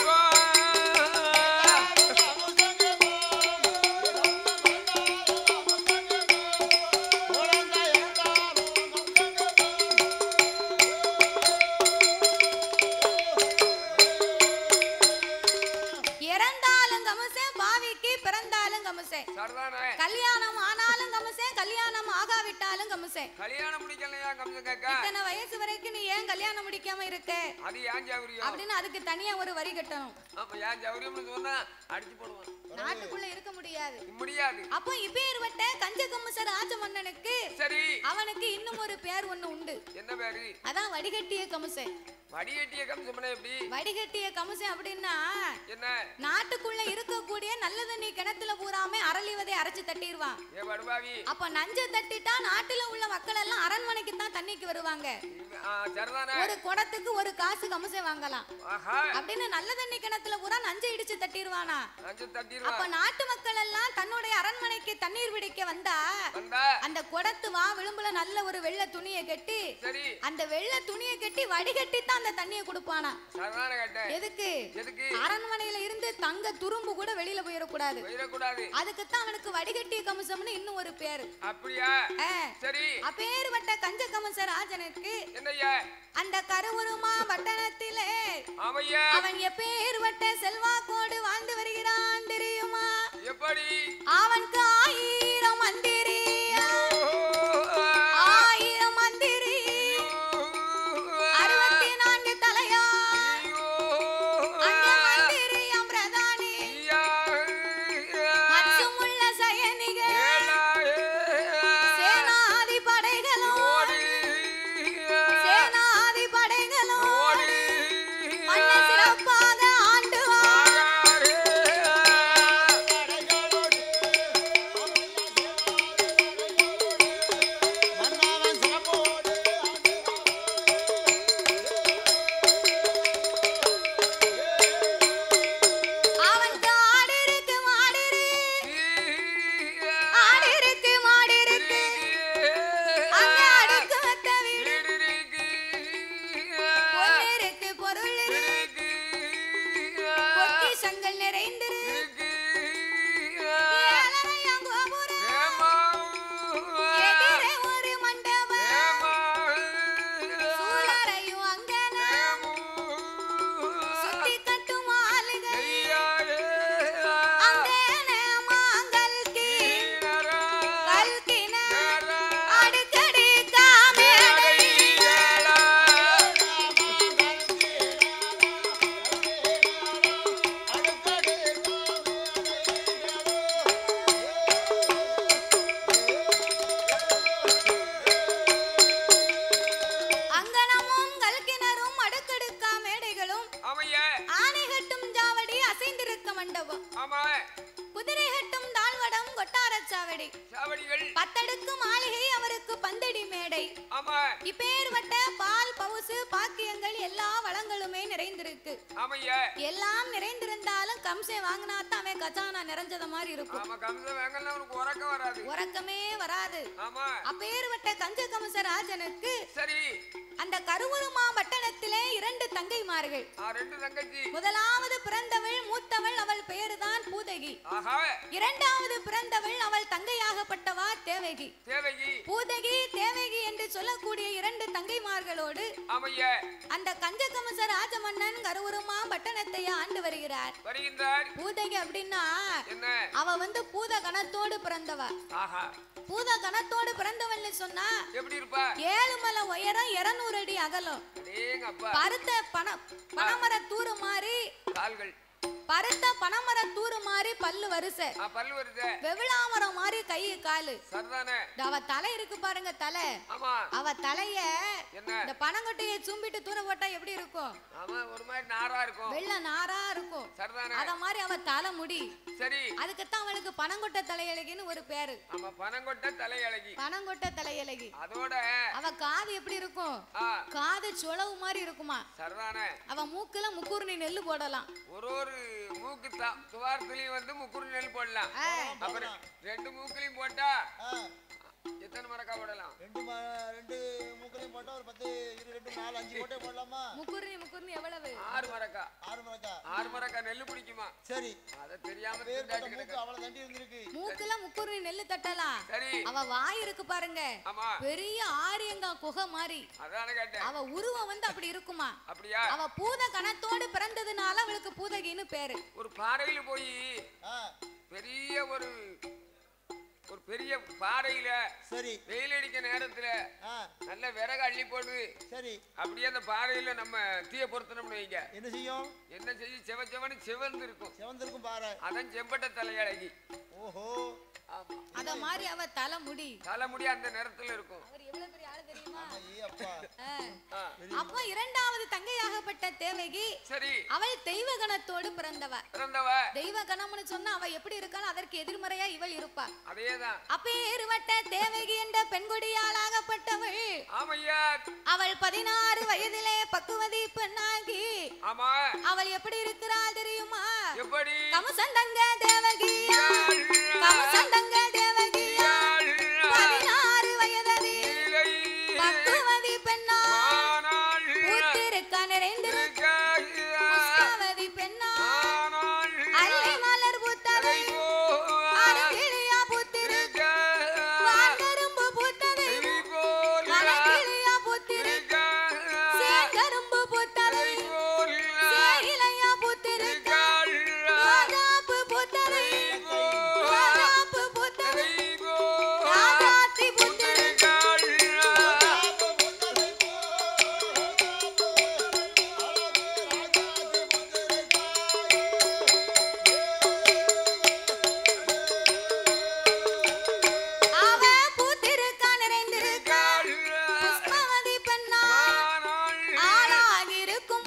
A: இறந்தாலும் கமசே பாவிக்கு பிறந்தாலும் கமசே
C: சரிதானே
A: கல்யாணம் ஆனாலும் கமசே கல்யாணம் ஆகாவிட்டாலும் கமசே
C: கல்யாணம் முடிக்கலையா கம்ச கேட்க
A: இத்தனை வயசு வரைக்கும் நீ ஏன் கல்யாணம் முடிக்காம இருக்க
C: அது ஏன் ஜவுரியம்
A: அப்படின்னு அதுக்கு தனியா ஒரு வரி கட்டணும்
C: ஆமா ஏன் ஜவுரியம்னு சொன்னா அடிச்சு போடுவான்
A: நாட்டுக்குள்ள இருக்க முடியாது
C: முடியாது
A: அப்போ இப்பேற்பட்ட கஞ்ச கம்மசர் ராஜ மன்னனுக்கு
C: சரி
A: அவனுக்கு இன்னும் ஒரு பேர் ஒண்ணு உண்டு
C: என்ன பேரு
A: அதான் வடிகட்டிய கமுசை
C: வடிகட்டிய கம்சம்னா எப்படி
A: வடிகட்டிய கமுசை அப்படின்னா
C: என்ன
A: நாட்டுக்குள்ள இருக்கக்கூடிய நல்ல தண்ணி கிணத்துல பூராமே அரளி விதை அரைச்சு தட்டிடுவான்
C: ஏ படுபாவி
A: அப்ப நஞ்சு தட்டிட்டா நாட்டுல உள்ள மக்கள் எல்லாம் அரண்மனைக்கு தான் தண்ணிக்கு வருவாங்க
C: ஆ, சரிதானே
A: ஒரு குடத்துக்கு ஒரு காசு கமுசை வாங்கலாம்
C: ஆஹா
A: அப்படின்னு நல்ல தண்ணி கிணத்துல பூரா நஞ்சை இடிச்சு தட்டிடுவானா
C: அஞ்சு
A: அப்ப
C: தட்டிடுவான்
A: நாட்டு மக்கள் எல்லாம் தன்னுடைய அரண்மனைக்கு தண்ணீர் பிடிக்க வந்தா
C: வந்தா
A: அந்த குடத்து வா விளிம்புல நல்ல ஒரு வெள்ளை துணியை கட்டி
C: சரி
A: அந்த வெள்ளை துணியை கட்டி வடிகட்டி தான் அந்த தண்ணியை கொடுப்பானா
C: சரிதானே கேட்டேன்
A: எதுக்கு
C: எதுக்கு
A: அரண்மனையில இருந்து தங்க துரும்பு கூட வெளியில போயிடக்கூடாது
C: போயிடக்கூடாது
A: அதுக்குத்தான் அவனுக்கு வடிகட்டிய கமிசம்னு இன்னும் ஒரு பேரு
C: அப்படியா
A: ஆ,
C: சரி
A: அப்பேறுபட்ட கஞ்ச கமச ராஜனுக்கு
C: என்னய்யா
A: அந்த கருவுருமா பட்டணத்திலே
C: ஆமையா
A: அவன் எப்பேறுபட்ட செல்வாக்கோடு வாழ்ந்து வருகிறான் தெரியுமா
C: எப்படி
A: அவனுக்கு ஆயிரம் மந்திரி ஆயிரம் மந்திரி அறுபத்தி நான்கு தலையா அங்கே மந்திரியம் பிரதானி மற்றும் உள்ள சயனிகள் சேனாதி படைகளும் சேனாதி படைகளும்
C: ஆமையா
A: ஆனை கட்டும் ஜாவடி அசைந்திருக்க மண்டபம்
C: ஆமா
A: குதிரை கட்டும் தாழ்வடம் கொட்டாரச் சாவடி
C: சாவடிகள்
A: பத்தடுக்கு மாளிகை அவருக்கு பந்தடி மேடை
C: ஆமா
A: இப்பேர்வட்ட பால் பவுசு பாக்கியங்கள் எல்லா வளங்களுமே நிறைந்திருக்கு
C: ஆமையா
A: எல்லாம் நிறைந்திருந்தாலும் கம்சே வாங்கினா தான் அவன் கஜானா நிறைஞ்சத மாதிரி இருக்கும்
C: ஆமா கம்ச வேங்கல்ல உனக்கு உறக்கம் வராது
A: உறக்கமே வராது
C: ஆமா
A: அப்பேர்வட்ட கஞ்ச கமச ராஜனுக்கு
C: சரி
A: அந்த கருவுருமா பட்டணத்திலே இரண்டு தங்கைமார்கள்
C: ஆ, ரெண்டு தங்கச்சி
A: முதலாவது பிறந்தவள் மூத்தவள் அவள் பெயர்தான் பூதகி
C: ஆஹா
A: இரண்டாவது பிறந்தவள் அவள் தங்கையாகப்பட்டவா தேவகி
C: தேவகி
A: பூதகி தேவகி என்று சொல்லக்கூடிய இரண்டு தங்கைமார்களோடு
C: ஆமையா
A: அந்த கஞ்சகமச ராஜமன்னன் கருவுருமா பட்டணத்தை ஆண்டு வருகிறார்
C: வருகின்றார்
A: பூதகி அப்படின்னா
C: என்ன
A: அவ வந்து பூத கணத்தோடு பிறந்தவ
C: ஆஹா
A: பூத கணத்தோடு பிறந்தவள்னு சொன்னா
C: எப்படி இருப்பா
A: ஏழு மலை உயரம் இருநூறு அடி அகலம்
C: அடேங்க அப்பா
A: பருத்த பன பனமர தூறு மாதிரி
C: கால்கள்
A: பருத்த பனமர தூறு மாதிரி பல்லு வரிசை
C: ஆ, பல்லு வருது
A: வெவிளாமரம் மாதிரி கை காலு
C: சரிதானே
A: அவ தலை இருக்கு பாருங்க தலை
C: ஆமா
A: அவ தலைய
C: என்ன
A: இந்த பனங்கொட்டையை சும்பிட்டு தூர போட்டா எப்படி இருக்கும்
C: ஆமா ஒரு மாதிரி நாரா இருக்கும்
A: வெள்ள நாரா இருக்கும்
C: சரிதானே
A: அத மாதிரி அவ தலை முடி
C: சரி
A: அதுக்குத்தான் அவளுக்கு பனங்கொட்டை தலையழகின்னு ஒரு பேரு
C: ஆமா பனங்கொட்டை தலையழகி
A: பனங்கொட்டை தலையழகி
C: அதோட
A: அவ காது எப்படி இருக்கும்
C: ஆ
A: காது சுளவு மாதிரி இருக்குமா
C: சரிதானே
A: அவ மூக்குல முக்கூர்ணி நெல்லு போடலாம்
C: ஒரு ஒரு மூக்கு தான் துவாரத்துலயும் வந்து முக்குறு நெல் போடலாம்
A: ஆ,
C: அப்புறம் ரெண்டு மூக்குலயும் போட்டா
B: ஆ,
C: எத்தனை மரக்கா போடலாம்
B: ரெண்டு ம- ரெண்டு மூக்களையும் போட்டா ஒரு பத்து இரு ரெண்டு நாலு அஞ்சு கோட்டை போடலாமா
A: முக்கூர்ணி முக்கூர்ணி எவ்வளவு
C: ஆறு மரக்கா
B: ஆறு மரக்கா
C: ஆறு மரக்கா நெல்லு பிடிக்குமா
B: சரி
C: அதை தெரியாம
B: வேறுபட்ட
C: திண்டாட்டு
B: மூக்கு
C: கிடக்கு.
B: அவ்வளவு தண்டி இருந்திருக்கு
A: மூக்குல முக்கூர்ணி நெல்லு தட்டலாம்
C: சரி
A: அவ வாய் இருக்கு பாருங்க
C: ஆமா
A: பெரிய ஆரியங்கா குகை மாதிரி
C: அதான கேட்டேன்
A: அவ உருவம் வந்து அப்படி இருக்குமா
C: அப்படியா
A: அவ பூத கணத்தோடு பிறந்ததுனால அவளுக்கு பூதகின்னு பேரு
C: ஒரு பாறையில போய்
B: ஆ
C: பெரிய ஒரு ஒரு பெரிய பாறையில
B: சரி
C: வெயில் அடிக்க நேரத்துல
B: ஆ
C: நல்ல விறகு அள்ளி போட்டு
B: சரி
C: அப்படியே அந்த பாறையில நம்ம தீய பொருத்தணும்னு வைங்க
B: என்ன செய்யும்
C: என்ன செய்யும் செவ செவனு சிவந்து இருக்கும்
B: சிவந்திருக்கும் பாறை
C: அதான் செம்பட்ட தலையழகி
B: ஓஹோ
C: ஆமா
A: அத மாதிரி அவ தலை முடி
C: தலைமுடி அந்த நேரத்துல இருக்கும்
A: அவர் எவ்வளவு பெரிய ஆளு தெரியுமா
B: ஐயே அப்பா
A: ஆ.
C: ஆ,
A: அப்போ இரண்டாவது தங்கையாகப்பட்ட தேவகி
C: சரி
A: அவள் தெய்வ கணத்தோடு பிறந்தவ
C: பிறந்தவ
A: தெய்வ கணம்னு சொன்னா அவ எப்படி இருக்காள் அதற்கு எதிர்மறையா இவள் இருப்பா
C: அதேதான்
A: அப்பேறுவட்ட தேவகி என்ற பெண்கொடியாளாகப்பட்டவள்
C: ஆமையா
A: அவள் பதினாறு வயதிலே பக்குவதி பெண்ணாகி
C: ஆமா
A: அவள் எப்படி இருக்கிறாள் தெரியுமா
C: எப்படி
A: கமுசந்தங்க தேவகியா கமுசந்தங்க தேவகியா பதினாறு வயததி பக்குவதி பெண்ணா பூத்திருக்க நிறைந்திருக்க புஷ்பவதி பெண்ணா அல்லி மலர் பூத்ததை அருகிளியா பூத்திருக்க வான்கரும்பு பூத்ததை மலக்கிளியா பூத்திருக்க சேகரும்பு பூத்ததை சேயிலையா பூத்திருக்க ரோஜாப்பு பூத்ததை ரோஜாப்பு பூத்ததை ராஜாத்தி பூத்திருக்க அவ பூத்திருக்க நிறைந்திருக்க புஷ்பவதி பெண்ணா ஆளாகி இருக்கும்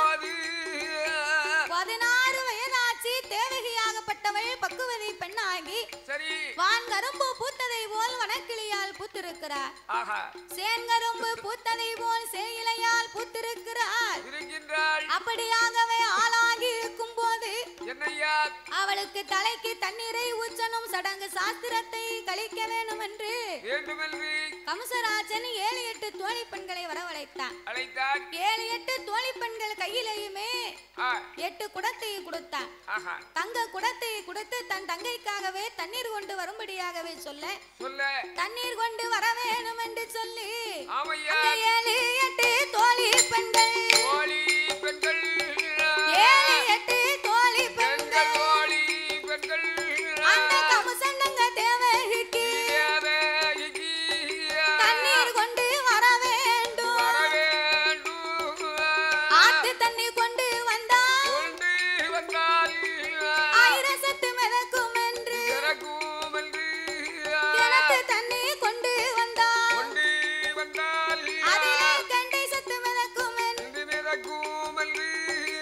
A: பதினாறு வயதாச்சு தேவகியாகப்பட்டவள் பக்குவதி பெண்ணாகி
C: சரி
A: வான்கரும்பு பூத்ததை போல் வனக்கிளியால் பூத்திருக்கிறார்
C: ஆஹா
A: சேன்கரும்பு பூத்ததை போல் சேயிலையால் பூத்திருக்கிறாள்
C: இருக்கின்றாள்
A: அப்படியாகவே ஆளாகி இருக்கும் போது
C: என்னையா
A: அவளுக்கு தலைக்கு தண்ணீரை ஊற்றணும் சடங்கு சாஸ்திரத்தை கழிக்க வேண்டும் என்று
C: வேண்டுமென்று
A: கம்சராஜன் ஏழு எட்டு தோழி பெண்களை வரவழைத்தான்
C: அழைத்தான்
A: ஏழு எட்டு தோழி பெண்கள் கையிலையுமே
C: ஆ,
A: எட்டு குடத்தை கொடுத்தான்
C: ஆஹா
A: தங்க குடத்தை கொடுத்து தன் தங்கைக்காகவே தண்ணீர் கொண்டு வரும்படியாகவே சொல்ல
C: சொல்ல
A: தண்ணீர் கொண்டு வர வேணும் என்று சொல்லி
C: ஆமையா
A: அந்த ஏழு எட்டு தோழி பெண்கள்
C: கோழி பெண்கள்
A: ஏழு எட்டு தோழி
C: பெண்கள்
A: பெண்கள்
C: கோழி பெண்கள்
A: அந்த கமசண்டங்க தேவகிக்கு
C: தேவகிக்கு
A: தண்ணீர் கொண்டு வர வேண்டும்
C: வர வேண்டும்
A: ஆத்து தண்ணி கொண்டு வந்தால்
C: கொண்டு வந்தால்
A: ஆயிரம் சத்து மிதக்கும் என்று
C: இறக்கும் என்று
A: கிணத்து தண்ணி கொண்டு வந்தால்
C: கொண்டு வந்தால்
A: அதிலே கண்டை சத்து மிதக்கும் என்று
C: என்று மிதக்கும் என்று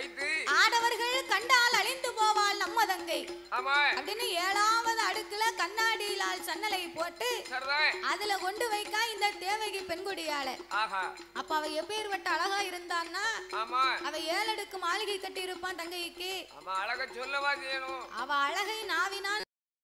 C: வைத்து
A: ஆடவர்கள் கண்டால் அழிந்து போவாள் நம்ம தங்கை
C: ஆமா
A: அப்படின்னு ஏழாவது அடுக்குல கண்ணாடியிலால் சன்னலை போட்டு
C: சரிதான்
A: அதுல கொண்டு வைக்க இந்த தேவகி பெண்குடியாள
C: ஆஹா
A: அப்ப அவ எப்பேற்பட்ட அழகா இருந்தான்னா
C: ஆமா
A: அவ ஏழடுக்கு மாளிகை கட்டி இருப்பான் தங்கைக்கு
C: ஆமா அழக சொல்லவா செய்யணும்
A: அவ அழகை நாவினால்